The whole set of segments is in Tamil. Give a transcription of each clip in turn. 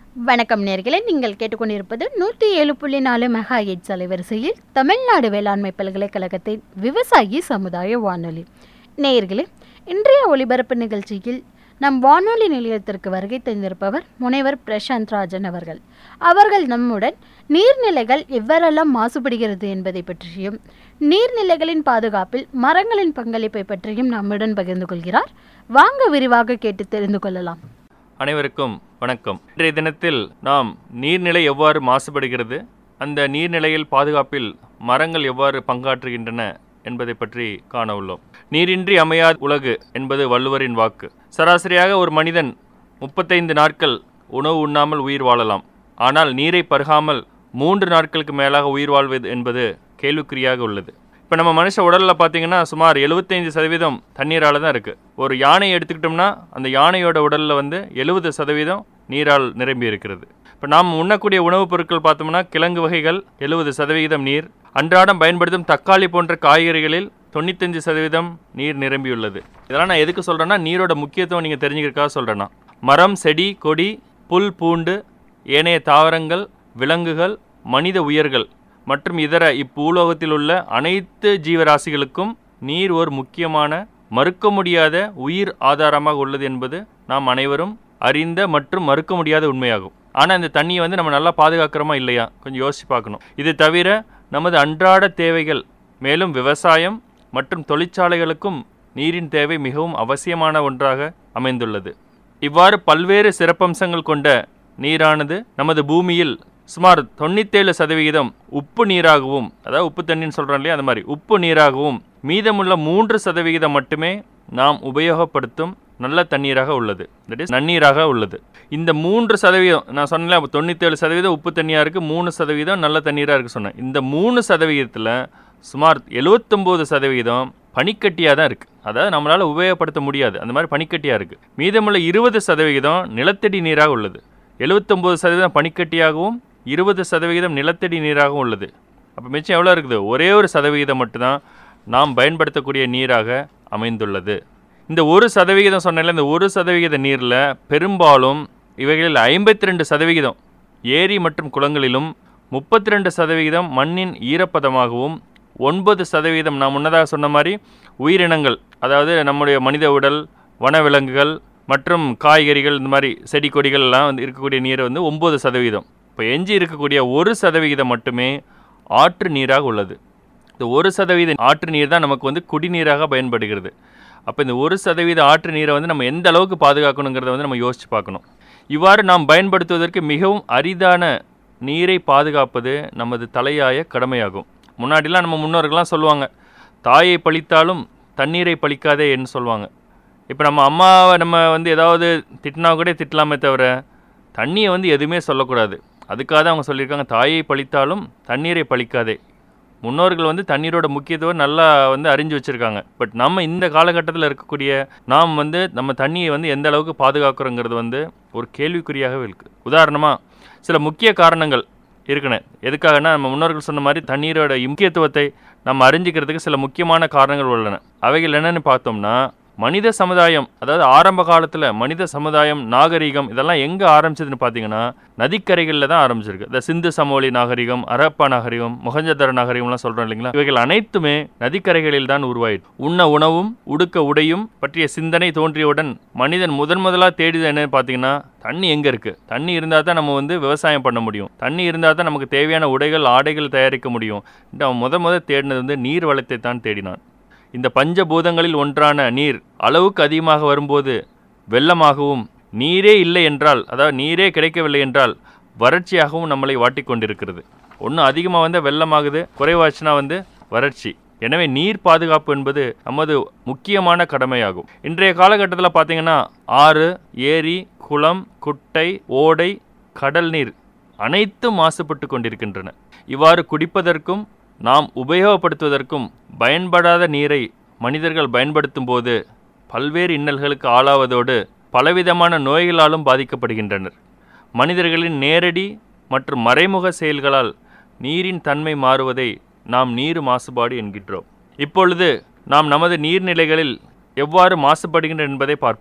வணக்கம் நேர்களே நீங்கள் கேட்டுக்கொண்டிருப்பது நூற்றி ஏழு புள்ளி நாலு மெகா எயிட்ஸ் அலைவரிசையில் தமிழ்நாடு வேளாண்மை பல்கலைக்கழகத்தின் விவசாயி சமுதாய வானொலி நேயர்களே இன்றைய ஒளிபரப்பு நிகழ்ச்சியில் நம் வானொலி நிலையத்திற்கு வருகை தந்திருப்பவர் முனைவர் பிரசாந்த் ராஜன் அவர்கள் அவர்கள் நம்முடன் நீர்நிலைகள் எவ்வாறெல்லாம் மாசுபடுகிறது என்பதை பற்றியும் நீர்நிலைகளின் பாதுகாப்பில் மரங்களின் பங்களிப்பை பற்றியும் நம்முடன் பகிர்ந்து கொள்கிறார் வாங்க விரிவாக கேட்டு தெரிந்து கொள்ளலாம் அனைவருக்கும் வணக்கம் இன்றைய தினத்தில் நாம் நீர்நிலை எவ்வாறு மாசுபடுகிறது அந்த நீர்நிலையில் பாதுகாப்பில் மரங்கள் எவ்வாறு பங்காற்றுகின்றன என்பதை பற்றி காண உள்ளோம் நீரின்றி அமையாத உலகு என்பது வள்ளுவரின் வாக்கு சராசரியாக ஒரு மனிதன் முப்பத்தைந்து நாட்கள் உணவு உண்ணாமல் உயிர் வாழலாம் ஆனால் நீரை பருகாமல் மூன்று நாட்களுக்கு மேலாக உயிர் வாழ்வது என்பது கேள்விக்குறியாக உள்ளது இப்போ நம்ம மனுஷ உடலில் பார்த்தீங்கன்னா சுமார் எழுபத்தைந்து சதவீதம் தண்ணீரால் தான் இருக்குது ஒரு யானையை எடுத்துக்கிட்டோம்னா அந்த யானையோட உடலில் வந்து எழுபது சதவீதம் நீரால் நிரம்பி இருக்கிறது இப்போ நாம் உண்ணக்கூடிய உணவுப் பொருட்கள் பார்த்தோம்னா கிழங்கு வகைகள் எழுபது சதவிகிதம் நீர் அன்றாடம் பயன்படுத்தும் தக்காளி போன்ற காய்கறிகளில் தொண்ணூத்தஞ்சு சதவீதம் நீர் நிரம்பியுள்ளது இதெல்லாம் நான் எதுக்கு சொல்கிறேன்னா நீரோட முக்கியத்துவம் நீங்கள் தெரிஞ்சுக்கிறதுக்காக சொல்கிறேன்னா மரம் செடி கொடி புல் பூண்டு ஏனைய தாவரங்கள் விலங்குகள் மனித உயிர்கள் மற்றும் இதர இப்பூலோகத்தில் உள்ள அனைத்து ஜீவராசிகளுக்கும் நீர் ஒரு முக்கியமான மறுக்க முடியாத உயிர் ஆதாரமாக உள்ளது என்பது நாம் அனைவரும் அறிந்த மற்றும் மறுக்க முடியாத உண்மையாகும் ஆனால் இந்த தண்ணியை வந்து நம்ம நல்லா பாதுகாக்கிறோமா இல்லையா கொஞ்சம் யோசிச்சு பார்க்கணும் இது தவிர நமது அன்றாட தேவைகள் மேலும் விவசாயம் மற்றும் தொழிற்சாலைகளுக்கும் நீரின் தேவை மிகவும் அவசியமான ஒன்றாக அமைந்துள்ளது இவ்வாறு பல்வேறு சிறப்பம்சங்கள் கொண்ட நீரானது நமது பூமியில் சுமார் தொண்ணூத்தேழு சதவிகிதம் உப்பு நீராகவும் அதாவது உப்பு தண்ணின்னு சொல்கிறோம் இல்லையா அந்த மாதிரி உப்பு நீராகவும் மீதமுள்ள மூன்று சதவிகிதம் மட்டுமே நாம் உபயோகப்படுத்தும் நல்ல தண்ணீராக உள்ளது தட் இஸ் நன்னீராக உள்ளது இந்த மூன்று சதவீதம் நான் சொன்னேன் தொண்ணூத்தேழு சதவீதம் உப்பு தண்ணியாக இருக்குது மூணு சதவீதம் நல்ல தண்ணீராக இருக்குது சொன்னேன் இந்த மூணு சதவீதத்தில் சுமார் எழுவத்தொம்போது சதவீதம் பனிக்கட்டியாக தான் இருக்குது அதாவது நம்மளால் உபயோகப்படுத்த முடியாது அந்த மாதிரி பனிக்கட்டியாக இருக்குது மீதமுள்ள இருபது சதவிகிதம் நிலத்தடி நீராக உள்ளது எழுவத்தொம்போது சதவீதம் பனிக்கட்டியாகவும் இருபது சதவிகிதம் நிலத்தடி நீராகவும் உள்ளது அப்போ மிச்சம் எவ்வளோ இருக்குது ஒரே ஒரு சதவிகிதம் மட்டும்தான் நாம் பயன்படுத்தக்கூடிய நீராக அமைந்துள்ளது இந்த ஒரு சதவிகிதம் சொன்னால இந்த ஒரு சதவிகித நீரில் பெரும்பாலும் இவைகளில் ஐம்பத்தி ரெண்டு சதவிகிதம் ஏரி மற்றும் குளங்களிலும் முப்பத்தி ரெண்டு சதவிகிதம் மண்ணின் ஈரப்பதமாகவும் ஒன்பது சதவீதம் நான் முன்னதாக சொன்ன மாதிரி உயிரினங்கள் அதாவது நம்முடைய மனித உடல் வனவிலங்குகள் மற்றும் காய்கறிகள் இந்த மாதிரி செடி கொடிகள் எல்லாம் வந்து இருக்கக்கூடிய நீர் வந்து ஒம்பது சதவீதம் இப்போ எஞ்சி இருக்கக்கூடிய ஒரு சதவிகிதம் மட்டுமே ஆற்று நீராக உள்ளது இந்த ஒரு சதவீத ஆற்று நீர் தான் நமக்கு வந்து குடிநீராக பயன்படுகிறது அப்போ இந்த ஒரு சதவீத ஆற்று நீரை வந்து நம்ம எந்த அளவுக்கு பாதுகாக்கணுங்கிறத வந்து நம்ம யோசித்து பார்க்கணும் இவ்வாறு நாம் பயன்படுத்துவதற்கு மிகவும் அரிதான நீரை பாதுகாப்பது நமது தலையாய கடமையாகும் முன்னாடிலாம் நம்ம முன்னோர்கள்லாம் சொல்லுவாங்க தாயை பழித்தாலும் தண்ணீரை பழிக்காதே என்று சொல்லுவாங்க இப்போ நம்ம அம்மாவை நம்ம வந்து ஏதாவது திட்டினா கூட திட்டலாமே தவிர தண்ணியை வந்து எதுவுமே சொல்லக்கூடாது அதுக்காக தான் அவங்க சொல்லியிருக்காங்க தாயை பழித்தாலும் தண்ணீரை பழிக்காதே முன்னோர்கள் வந்து தண்ணீரோட முக்கியத்துவம் நல்லா வந்து அறிஞ்சு வச்சுருக்காங்க பட் நம்ம இந்த காலகட்டத்தில் இருக்கக்கூடிய நாம் வந்து நம்ம தண்ணியை வந்து எந்த அளவுக்கு பாதுகாக்கிறோங்கிறது வந்து ஒரு கேள்விக்குறியாகவே இருக்குது உதாரணமாக சில முக்கிய காரணங்கள் இருக்குன்னு எதுக்காகனா நம்ம முன்னோர்கள் சொன்ன மாதிரி தண்ணீரோட முக்கியத்துவத்தை நம்ம அறிஞ்சிக்கிறதுக்கு சில முக்கியமான காரணங்கள் உள்ளன அவைகள் என்னென்னு பார்த்தோம்னா மனித சமுதாயம் அதாவது ஆரம்ப காலத்தில் மனித சமுதாயம் நாகரிகம் இதெல்லாம் எங்கே ஆரம்பிச்சதுன்னு பார்த்தீங்கன்னா நதிக்கரைகளில் தான் ஆரம்பிச்சிருக்கு இந்த சிந்து சமோலி நாகரிகம் அரப்பா நாகரிகம் முகஞ்சதர நாகரிகம்லாம் சொல்கிறோம் இல்லைங்களா இவைகள் அனைத்துமே நதிக்கரைகளில் தான் உருவாயிட்டு உண்ண உணவும் உடுக்க உடையும் பற்றிய சிந்தனை தோன்றியவுடன் மனிதன் முதன் முதலாக தேடியது என்னன்னு பார்த்தீங்கன்னா தண்ணி எங்கே இருக்குது தண்ணி இருந்தால் தான் நம்ம வந்து விவசாயம் பண்ண முடியும் தண்ணி இருந்தால் தான் நமக்கு தேவையான உடைகள் ஆடைகள் தயாரிக்க முடியும் அவன் முத முத தேடினது வந்து நீர் வளத்தை தான் தேடினான் இந்த பஞ்சபூதங்களில் ஒன்றான நீர் அளவுக்கு அதிகமாக வரும்போது வெள்ளமாகவும் நீரே இல்லை என்றால் அதாவது நீரே கிடைக்கவில்லை என்றால் வறட்சியாகவும் நம்மளை வாட்டிக்கொண்டிருக்கிறது ஒன்று அதிகமாக வந்து வெள்ளமாகுது குறைவாச்சுன்னா வந்து வறட்சி எனவே நீர் பாதுகாப்பு என்பது நமது முக்கியமான கடமையாகும் இன்றைய காலகட்டத்தில் பார்த்தீங்கன்னா ஆறு ஏரி குளம் குட்டை ஓடை கடல் நீர் அனைத்தும் மாசுபட்டு கொண்டிருக்கின்றன இவ்வாறு குடிப்பதற்கும் நாம் உபயோகப்படுத்துவதற்கும் பயன்படாத நீரை மனிதர்கள் பயன்படுத்தும் போது பல்வேறு இன்னல்களுக்கு ஆளாவதோடு பலவிதமான நோய்களாலும் பாதிக்கப்படுகின்றனர் மனிதர்களின் நேரடி மற்றும் மறைமுக செயல்களால் நீரின் தன்மை மாறுவதை நாம் நீர் மாசுபாடு என்கின்றோம் இப்பொழுது நாம் நமது நீர்நிலைகளில் எவ்வாறு மாசுபடுகின்றன என்பதை பார்ப்போம்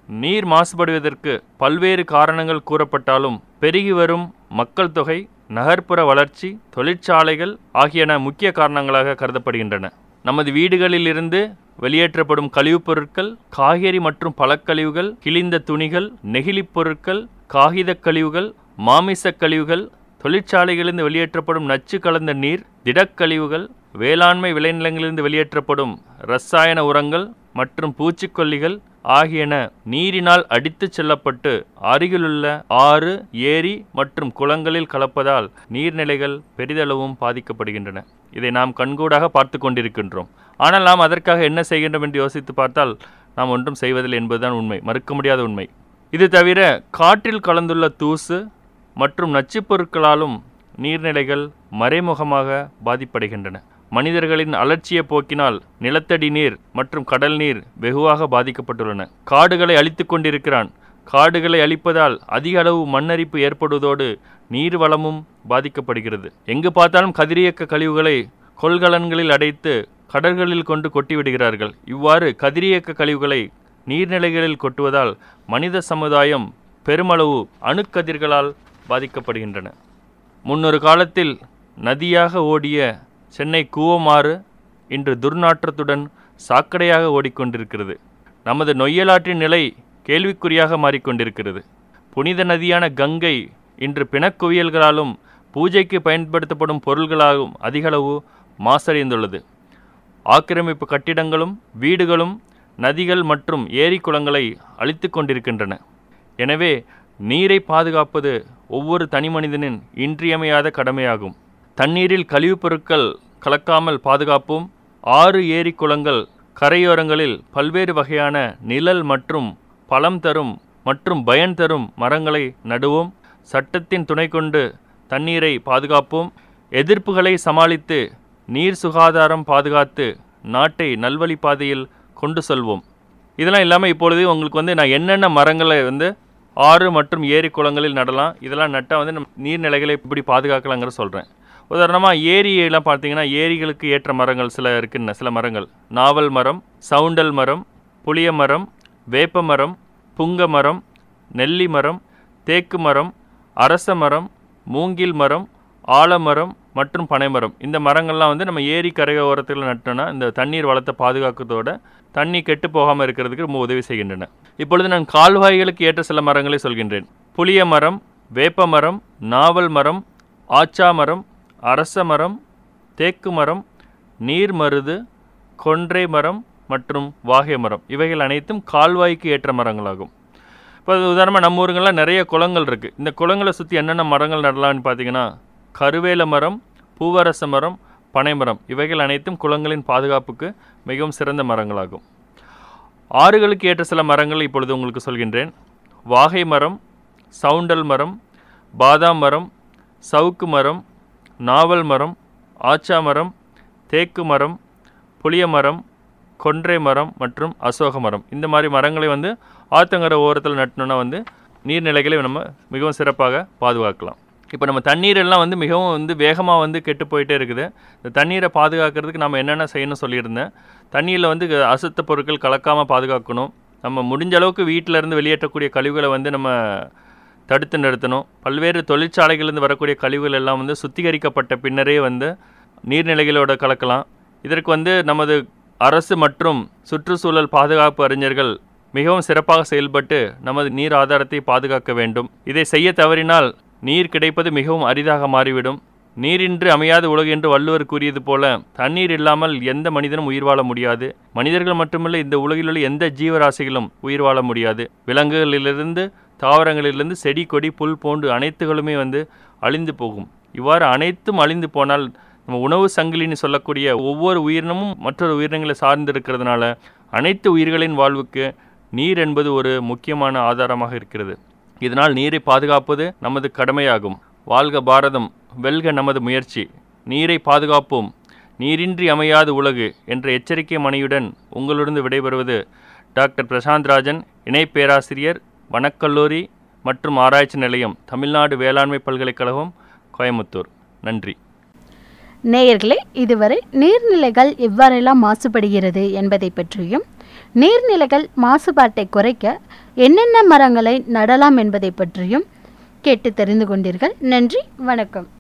நீர் மாசுபடுவதற்கு பல்வேறு காரணங்கள் கூறப்பட்டாலும் பெருகி வரும் மக்கள் தொகை நகர்ப்புற வளர்ச்சி தொழிற்சாலைகள் ஆகியன முக்கிய காரணங்களாக கருதப்படுகின்றன நமது வீடுகளிலிருந்து வெளியேற்றப்படும் கழிவுப் பொருட்கள் காய்கறி மற்றும் பழக்கழிவுகள் கிழிந்த துணிகள் நெகிழிப் பொருட்கள் காகிதக் கழிவுகள் மாமிசக் கழிவுகள் தொழிற்சாலைகளிலிருந்து வெளியேற்றப்படும் நச்சு கலந்த நீர் திடக்கழிவுகள் வேளாண்மை விளைநிலங்களிலிருந்து வெளியேற்றப்படும் இரசாயன உரங்கள் மற்றும் பூச்சிக்கொல்லிகள் ஆகியன நீரினால் அடித்துச் செல்லப்பட்டு அருகிலுள்ள ஆறு ஏரி மற்றும் குளங்களில் கலப்பதால் நீர்நிலைகள் பெரிதளவும் பாதிக்கப்படுகின்றன இதை நாம் கண்கூடாக பார்த்து கொண்டிருக்கின்றோம் ஆனால் நாம் அதற்காக என்ன செய்கின்றோம் என்று யோசித்து பார்த்தால் நாம் ஒன்றும் செய்வதில்லை என்பதுதான் உண்மை மறுக்க முடியாத உண்மை இது தவிர காற்றில் கலந்துள்ள தூசு மற்றும் நச்சுப் பொருட்களாலும் நீர்நிலைகள் மறைமுகமாக பாதிப்படைகின்றன மனிதர்களின் அலட்சிய போக்கினால் நிலத்தடி நீர் மற்றும் கடல் நீர் வெகுவாக பாதிக்கப்பட்டுள்ளன காடுகளை அழித்துக் கொண்டிருக்கிறான் காடுகளை அழிப்பதால் அதிக அளவு மண்ணரிப்பு ஏற்படுவதோடு நீர் வளமும் பாதிக்கப்படுகிறது எங்கு பார்த்தாலும் கதிரியக்க கழிவுகளை கொள்கலன்களில் அடைத்து கடல்களில் கொண்டு கொட்டிவிடுகிறார்கள் இவ்வாறு கதிரியக்க கழிவுகளை நீர்நிலைகளில் கொட்டுவதால் மனித சமுதாயம் பெருமளவு அணுக்கதிர்களால் பாதிக்கப்படுகின்றன முன்னொரு காலத்தில் நதியாக ஓடிய சென்னை கூவமாறு இன்று துர்நாற்றத்துடன் சாக்கடையாக ஓடிக்கொண்டிருக்கிறது நமது நொய்யலாற்றின் நிலை கேள்விக்குறியாக மாறிக்கொண்டிருக்கிறது புனித நதியான கங்கை இன்று பிணக்குவியல்களாலும் பூஜைக்கு பயன்படுத்தப்படும் பொருள்களாலும் அதிகளவு மாசடைந்துள்ளது ஆக்கிரமிப்பு கட்டிடங்களும் வீடுகளும் நதிகள் மற்றும் ஏரி குளங்களை அழித்து கொண்டிருக்கின்றன எனவே நீரை பாதுகாப்பது ஒவ்வொரு தனிமனிதனின் இன்றியமையாத கடமையாகும் தண்ணீரில் கழிவுப் பொருட்கள் கலக்காமல் பாதுகாப்போம் ஆறு ஏரி குளங்கள் கரையோரங்களில் பல்வேறு வகையான நிழல் மற்றும் பழம் தரும் மற்றும் பயன் தரும் மரங்களை நடுவோம் சட்டத்தின் துணை கொண்டு தண்ணீரை பாதுகாப்போம் எதிர்ப்புகளை சமாளித்து நீர் சுகாதாரம் பாதுகாத்து நாட்டை நல்வழி பாதையில் கொண்டு செல்வோம் இதெல்லாம் இல்லாமல் இப்பொழுது உங்களுக்கு வந்து நான் என்னென்ன மரங்களை வந்து ஆறு மற்றும் ஏரி குளங்களில் நடலாம் இதெல்லாம் நட்டால் வந்து நம்ம நீர்நிலைகளை இப்படி பாதுகாக்கலாங்கிற சொல்கிறேன் உதாரணமாக ஏரியெல்லாம் பார்த்தீங்கன்னா ஏரிகளுக்கு ஏற்ற மரங்கள் சில இருக்குன்னு சில மரங்கள் நாவல் மரம் சவுண்டல் மரம் புளிய மரம் வேப்ப மரம் புங்க மரம் நெல்லி மரம் தேக்கு மரம் அரச மரம் மூங்கில் மரம் ஆலமரம் மற்றும் பனைமரம் இந்த மரங்கள்லாம் வந்து நம்ம ஏரி கரையோரத்தில் நட்டோன்னா இந்த தண்ணீர் வளத்தை பாதுகாக்கிறதோட தண்ணி கெட்டு போகாமல் இருக்கிறதுக்கு ரொம்ப உதவி செய்கின்றன இப்பொழுது நான் கால்வாய்களுக்கு ஏற்ற சில மரங்களை சொல்கின்றேன் புளிய மரம் வேப்ப மரம் நாவல் மரம் ஆச்சா மரம் அரச மரம் தேக்கு மரம் நீர் மருது கொன்றை மரம் மற்றும் வாகை மரம் இவைகள் அனைத்தும் கால்வாய்க்கு ஏற்ற மரங்களாகும் இப்போ உதாரணமாக நம்ம ஊருங்கள்லாம் நிறைய குளங்கள் இருக்குது இந்த குளங்களை சுற்றி என்னென்ன மரங்கள் நடலாம்னு பார்த்தீங்கன்னா கருவேல மரம் பூவரச மரம் பனைமரம் இவைகள் அனைத்தும் குளங்களின் பாதுகாப்புக்கு மிகவும் சிறந்த மரங்களாகும் ஆறுகளுக்கு ஏற்ற சில மரங்கள் இப்பொழுது உங்களுக்கு சொல்கின்றேன் வாகை மரம் சவுண்டல் மரம் பாதாம் மரம் சவுக்கு மரம் நாவல் மரம் ஆச்சா மரம் தேக்கு மரம் புளிய மரம் கொன்றை மரம் மற்றும் அசோக மரம் இந்த மாதிரி மரங்களை வந்து ஆத்தங்கரை ஓரத்தில் நட்டணும்னா வந்து நீர்நிலைகளை நம்ம மிகவும் சிறப்பாக பாதுகாக்கலாம் இப்போ நம்ம தண்ணீர் எல்லாம் வந்து மிகவும் வந்து வேகமாக வந்து கெட்டு போயிட்டே இருக்குது இந்த தண்ணீரை பாதுகாக்கிறதுக்கு நம்ம என்னென்ன செய்யணும்னு சொல்லியிருந்தேன் தண்ணியில் வந்து அசுத்த பொருட்கள் கலக்காமல் பாதுகாக்கணும் நம்ம முடிஞ்ச அளவுக்கு வீட்டில் இருந்து வெளியேற்றக்கூடிய கழிவுகளை வந்து நம்ம தடுத்து நிறுத்தணும் பல்வேறு தொழிற்சாலைகளிலிருந்து வரக்கூடிய கழிவுகள் எல்லாம் வந்து சுத்திகரிக்கப்பட்ட பின்னரே வந்து நீர்நிலைகளோட கலக்கலாம் இதற்கு வந்து நமது அரசு மற்றும் சுற்றுச்சூழல் பாதுகாப்பு அறிஞர்கள் மிகவும் சிறப்பாக செயல்பட்டு நமது நீர் ஆதாரத்தை பாதுகாக்க வேண்டும் இதை செய்ய தவறினால் நீர் கிடைப்பது மிகவும் அரிதாக மாறிவிடும் நீரின்றி அமையாத உலகு என்று வள்ளுவர் கூறியது போல தண்ணீர் இல்லாமல் எந்த மனிதனும் உயிர் வாழ முடியாது மனிதர்கள் மட்டுமல்ல இந்த உலகில் உள்ள எந்த ஜீவராசிகளும் உயிர் வாழ முடியாது விலங்குகளிலிருந்து தாவரங்களிலிருந்து செடி கொடி புல் போன்று அனைத்துகளுமே வந்து அழிந்து போகும் இவ்வாறு அனைத்தும் அழிந்து போனால் நம்ம உணவு சங்கிலின்னு சொல்லக்கூடிய ஒவ்வொரு உயிரினமும் மற்றொரு உயிரினங்களை சார்ந்து இருக்கிறதுனால அனைத்து உயிர்களின் வாழ்வுக்கு நீர் என்பது ஒரு முக்கியமான ஆதாரமாக இருக்கிறது இதனால் நீரை பாதுகாப்பது நமது கடமையாகும் வாழ்க பாரதம் வெல்க நமது முயற்சி நீரை பாதுகாப்போம் நீரின்றி அமையாது உலகு என்ற எச்சரிக்கை மணியுடன் உங்களிடம் விடைபெறுவது டாக்டர் பிரசாந்த் ராஜன் இணை பேராசிரியர் வனக்கல்லூரி மற்றும் ஆராய்ச்சி நிலையம் தமிழ்நாடு வேளாண்மை பல்கலைக்கழகம் கோயமுத்தூர் நன்றி நேயர்களே இதுவரை நீர்நிலைகள் எவ்வாறெல்லாம் மாசுபடுகிறது என்பதை பற்றியும் நீர்நிலைகள் மாசுபாட்டை குறைக்க என்னென்ன மரங்களை நடலாம் என்பதை பற்றியும் கேட்டு தெரிந்து கொண்டீர்கள் நன்றி வணக்கம்